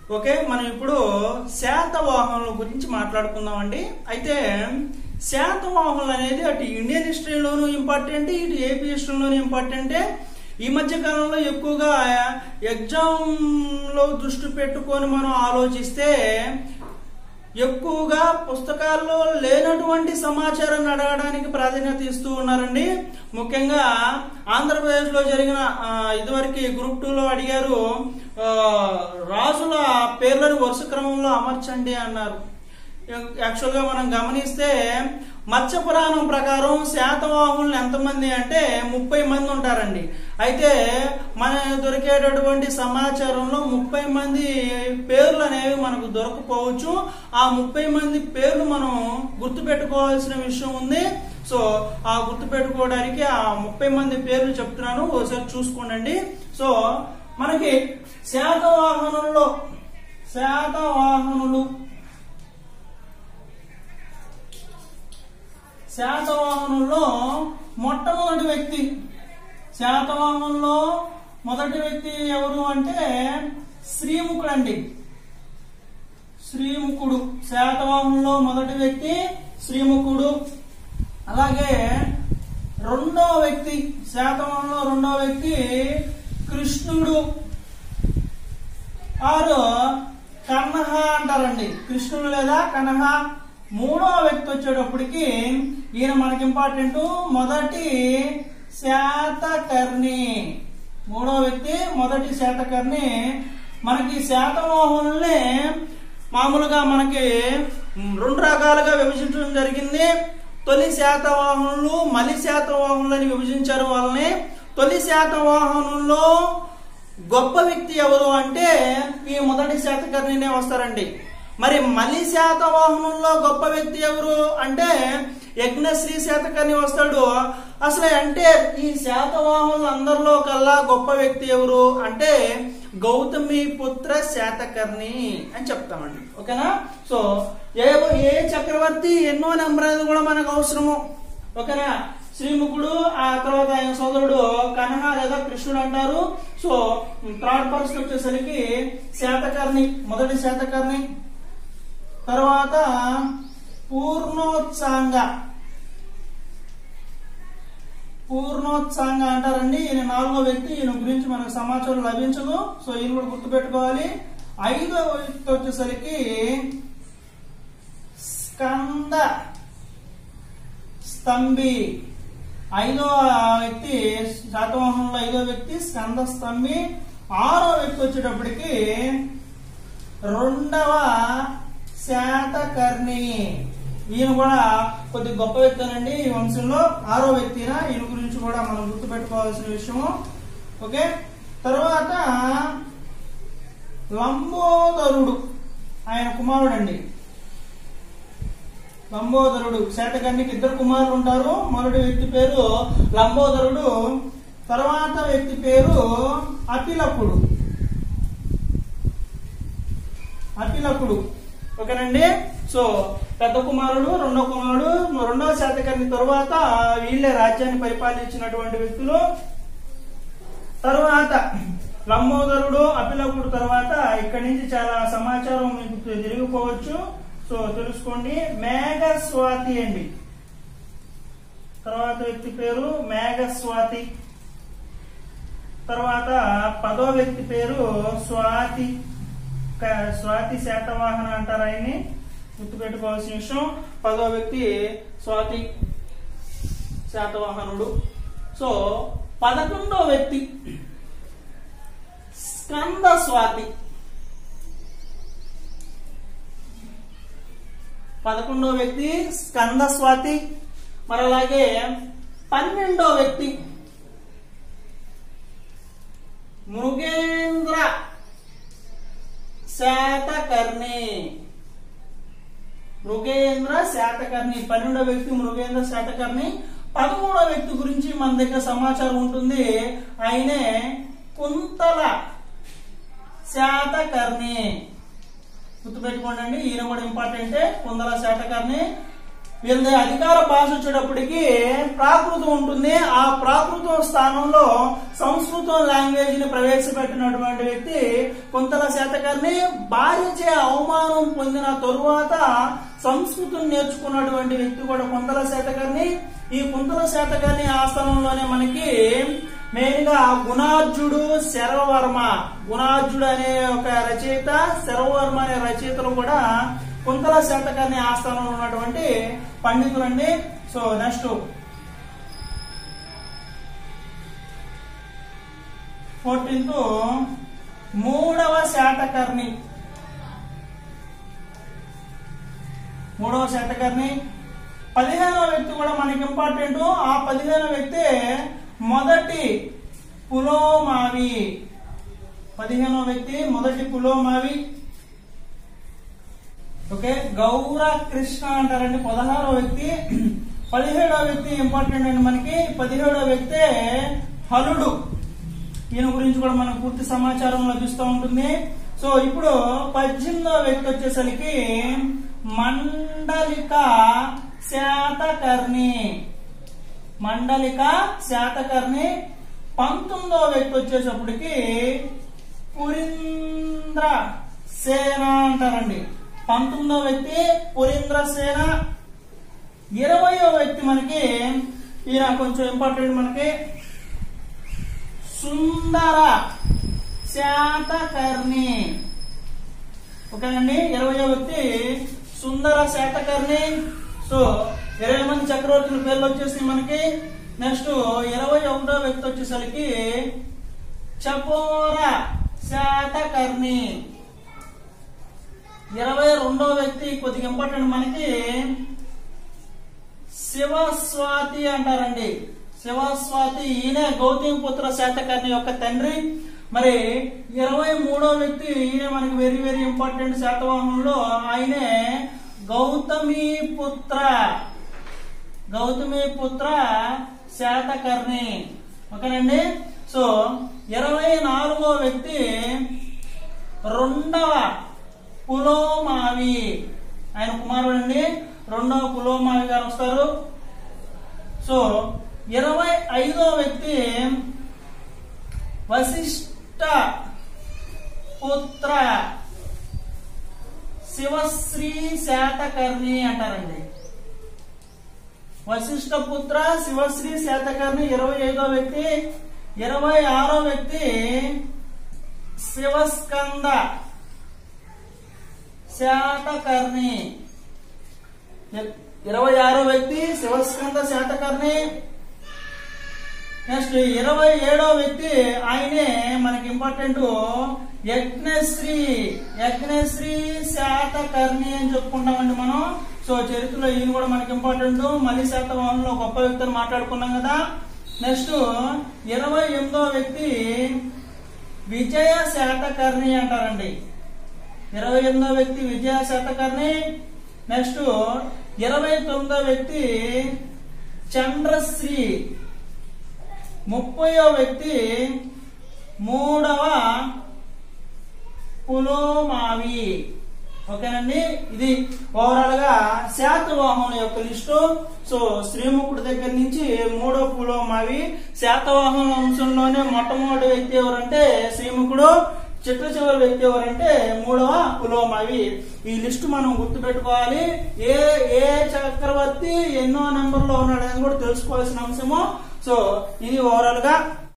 okay మనం ఇప్పుడు శాతవాహనుల గురించి మాట్లాడుకుందామండి అయితే శాతవాహనులు అనేది అటు ఇండియన్ హిస్టరీలోనూ ఇంపార్టెంట్ ఇటు ఏపీ హిస్టరీలోనూ ఇంపార్టెంటే ఈ మధ్య కాలంలో ఎక్కువగా ఎగ్జామ్ లో దృష్టి పెట్టుకొని మనం ఆలోచిస్తే ఎక్కువగా పుస్తకాల్లో లేనటువంటి సమాచారాన్ని అడగడానికి ప్రాధాన్యత ఇస్తూ ఉన్నారండి ముఖ్యంగా ఆంధ్రప్రదేశ్ లో జరిగిన ఆ, ఇదివరకు గ్రూప్ టూ లో అడిగారు ఆ, రాజుల పేర్లను వరుస క్రమంలో అమర్చండి అన్నారు యాక్చువల్ గా మనం గమనిస్తే మత్స్య పురాణం ప్రకారం శాతవాహనులు ఎంతమంది అంటే ముప్పై మంది ఉంటారండి అయితే మన దొరికేటటువంటి సమాచారంలో ముప్పై మంది పేర్లు అనేవి మనకు దొరకపోవచ్చు ఆ ముప్పై మంది పేర్లు మనం గుర్తుపెట్టుకోవాల్సిన విషయం ఉంది సో ఆ గుర్తు పెట్టుకోవడానికి ఆ ముప్పై మంది పేర్లు చెప్తున్నాను ఒకసారి చూసుకోండి సో మనకి శాతవాహనుల్లో శాతవాహనులు శాతవాహనుల్లో మొట్టమొదటి వ్యక్తి శాతవాహనంలో మొదటి వ్యక్తి ఎవరు అంటే శ్రీముఖుడు అండి శ్రీముఖుడు శాతవాహనంలో మొదటి వ్యక్తి శ్రీముఖుడు అలాగే రెండవ వ్యక్తి శాతవాహనంలో రెండవ వ్యక్తి కృష్ణుడు ఆరు కన్నహ అంటారండి కృష్ణుడు లేదా కనహ మూడవ వ్యక్తి వచ్చేటప్పటికి ఈయన మనకి ఇంపార్టెంట్ మొదటి శాతకర్ణి మూడవ వ్యక్తి మొదటి శాతకర్ణి మనకి శాతమోహనుల్ని మామూలుగా మనకి రెండు రకాలుగా విభజించడం జరిగింది తొలి శాతవాహనులు మలి శాతవాహనులు అని విభజించారు వాళ్ళని తొలి శాతవాహనుల్లో గొప్ప వ్యక్తి ఎవరు అంటే ఈ మొదటి శాతకర్ణినే వస్తారండి మరి మలి శాతవాహనంలో గొప్ప వ్యక్తి ఎవరు అంటే యజ్ఞశ్రీ శాతకర్ణి వస్తాడు అసలు అంటే ఈ శాతవాహనులు అందరిలో కల్లా గొప్ప వ్యక్తి ఎవరు అంటే గౌతమి పుత్ర శాతకర్ణి అని చెప్తామండి ఓకేనా సో ఏ ఏ చక్రవర్తి ఎన్నో నెంబర్ అనేది కూడా మనకు అవసరము ఓకేనా శ్రీముఖుడు ఆ తర్వాత ఆయన సోదరుడు కనహ లేదా కృష్ణుడు అంటారు సో థర్డ్ పర్సన్ వచ్చేసరికి శాతకర్ణి మొదటి శాతకర్ణి తర్వాత పూర్ణోత్సాంగ పూర్ణోత్సాంగ అంటారండి ఈయన నాలుగో వ్యక్తి ఈయన గురించి మనకు సమాచారం లభించదు సో ఈయన కూడా గుర్తుపెట్టుకోవాలి ఐదో వ్యక్తి వచ్చేసరికి స్కంద స్తంభి ఐదో వ్యక్తి శాతవాహనంలో ఐదో వ్యక్తి స్కంద స్తంభి ఆరో వ్యక్తి వచ్చేటప్పటికి రెండవ శాతకర్ణి ఈయన కూడా కొద్ది గొప్ప వ్యక్తినండి ఈ వంశంలో ఆరో వ్యక్తిన ఈయన గురించి కూడా మనం గుర్తుపెట్టుకోవాల్సిన విషయము ఓకే తర్వాత లంబోదరుడు ఆయన కుమారుడు అండి లంబోదరుడు శాతకర్ణికి ఇద్దరు కుమారులు ఉంటారు మొదటి వ్యక్తి పేరు లంబోదరుడు తర్వాత వ్యక్తి పేరు అపిలకుడు అపిలకుడు ఓకేనండి సో పెద్ద కుమారుడు రెండో కుమారుడు రెండవ శాతకర్ణి తరువాత వీళ్ళే రాజ్యాన్ని పరిపాలించినటువంటి వ్యక్తులు తరువాత లంబోదరుడు అపిలకుడు తర్వాత ఇక్కడి నుంచి చాలా సమాచారం మీకు జరిగిపోవచ్చు సో తెలుసుకోండి మేఘస్వాతి అండి తర్వాత వ్యక్తి పేరు మేఘస్వాతి తర్వాత పదో వ్యక్తి పేరు స్వాతి క- స్వాతి శాతవాహన అంటారు ఆయన్ని గుర్తుపెట్టుకోవాల్సిన విషయం పదో వ్యక్తి స్వాతి శాతవాహనుడు సో పదకొండో వ్యక్తి స్కంద స్వాతి పదకొండో వ్యక్తి స్కంద స్వాతి మరి అలాగే పన్నెండో వ్యక్తి మృగేంద్ర శాతకర్ణి మృగేంద్ర శాతకర్ణి పన్నెండో వ్యక్తి మృగేంద్ర శాతకర్ణి పదమూడో వ్యక్తి గురించి మన దగ్గర సమాచారం ఉంటుంది ఆయనే కుంతల శాతకర్ణి గుర్తుపెట్టుకోండి ఈయన కూడా ఇంపార్టెంటే కుందల శాతకర్ణి వీళ్ళది అధికార భాష వచ్చేటప్పటికి ప్రాకృతం ఉంటుంది ఆ ప్రాకృతం స్థానంలో సంస్కృతం లాంగ్వేజ్ ని ప్రవేశపెట్టినటువంటి వ్యక్తి కుంతల శాతకర్ణి భార్యచే అవమానం పొందిన తరువాత సంస్కృతం నేర్చుకున్నటువంటి వ్యక్తి కూడా కుంతల శాతకర్ణి ఈ కుంతల శాతకర్ణి ఆస్థానంలోనే మనకి మెయిన్ గా గుణార్జుడు శరవర్మ గుణార్జుడు అనే ఒక రచయిత శరవర్మ అనే రచయితలు కూడా కుంతల శాతకర్ణి ఆస్థానంలో ఉన్నటువంటి పండితులండి సో నెక్స్ట్ ఫోర్టీన్త్ మూడవ శాతకర్ణి మూడవ శాతకర్ణి పదిహేనవ వ్యక్తి కూడా మనకి ఇంపార్టెంట్ ఆ పదిహేనవ వ్యక్తి మొదటి పులోమావి పదిహేనవ వ్యక్తి మొదటి పులోమావి ఓకే గౌర కృష్ణ అంటారండి పదహారవ వ్యక్తి పదిహేడవ వ్యక్తి ఇంపార్టెంట్ అండి మనకి పదిహేడవ వ్యక్తి హలుడు ఈయన గురించి కూడా మనకు పూర్తి సమాచారం లభిస్తూ ఉంటుంది సో ఇప్పుడు పద్దెనిమిదవ వ్యక్తి వచ్చేసరికి మండలిక శాతకర్ణి మండలిక శాతకర్ణి పంతొమ్మిదవ వ్యక్తి వచ్చేటప్పటికి పురీంద్ర సేన అంటారండి పంతొమ్మిదవ వ్యక్తి పురీంద్ర సేన ఇరవయో వ్యక్తి మనకి ఈయన కొంచెం ఇంపార్టెంట్ మనకి సుందర శాతకర్ణి ఓకేనండి ఇరవయో వ్యక్తి సుందర శాతకర్ణి సో ఇరవై మంది చక్రవర్తుల పేర్లు వచ్చేసి మనకి నెక్స్ట్ ఇరవై ఒకటో వ్యక్తి వచ్చేసరికి చపోర శాతకర్ణి ఇరవై రెండో వ్యక్తి కొద్దిగా ఇంపార్టెంట్ మనకి శివస్వాతి అంటారండి శివస్వాతి ఈయన గౌతమి పుత్ర శాతకర్ణి యొక్క తండ్రి మరి ఇరవై మూడో వ్యక్తి ఈయన మనకి వెరీ వెరీ ఇంపార్టెంట్ శాతవాహనంలో ఆయనే గౌతమి పుత్ర గౌతమి పుత్ర శాతకర్ణి ఓకేనండి సో ఇరవై నాలుగో వ్యక్తి రెండవ పులోమావి ఆయన కుమారుడు అండి రెండవ పులోమావి గారు వస్తారు సో ఇరవై ఐదో వ్యక్తి వశిష్ట పుత్ర శివశ్రీ శాతకర్ణి అంటారండి వశిష్ట పుత్ర శివశ్రీ శాతకర్ణి ఇరవై ఐదో వ్యక్తి ఇరవై ఆరో వ్యక్తి శివస్కంద శాతకర్ణి ఇరవై ఆరో వ్యక్తి శివస్కంద శాతకర్ణి నెక్స్ట్ ఇరవై ఏడో వ్యక్తి ఆయనే మనకి ఇంపార్టెంట్ యజ్ఞశ్రీ యజ్ఞశ్రీ శాతకర్ణి అని చెప్పుకుంటామండి మనం సో చరిత్రలో ఈయన కూడా మనకి ఇంపార్టెంట్ మళ్ళీ శాతవాహనంలో గొప్ప వ్యక్తిని మాట్లాడుకున్నాం కదా నెక్స్ట్ ఇరవై ఎనిమిదో వ్యక్తి విజయ శాతకర్ణి అంటారండి ఇరవై ఎనిమిదో వ్యక్తి విజయ శాతకర్ణి నెక్స్ట్ ఇరవై తొమ్మిదో వ్యక్తి చంద్రశ్రీ ముప్పయో వ్యక్తి మూడవ పులోమావి ఓకేనండి ఇది ఓవరాల్ గా శాతవాహనం యొక్క లిస్టు సో శ్రీముఖుడి దగ్గర నుంచి మూడో పులోమావి శాతవాహన అంశంలోనే మొట్టమొదటి వ్యక్తి ఎవరంటే శ్రీముఖుడు చిట్ట చివరి వ్యక్తి ఎవరంటే మూడవ పులోమావి ఈ లిస్ట్ మనం గుర్తుపెట్టుకోవాలి ఏ ఏ చక్రవర్తి ఎన్నో నెంబర్ లో ఉన్నాడని కూడా తెలుసుకోవాల్సిన అంశము సో ఇది ఓవరాల్ గా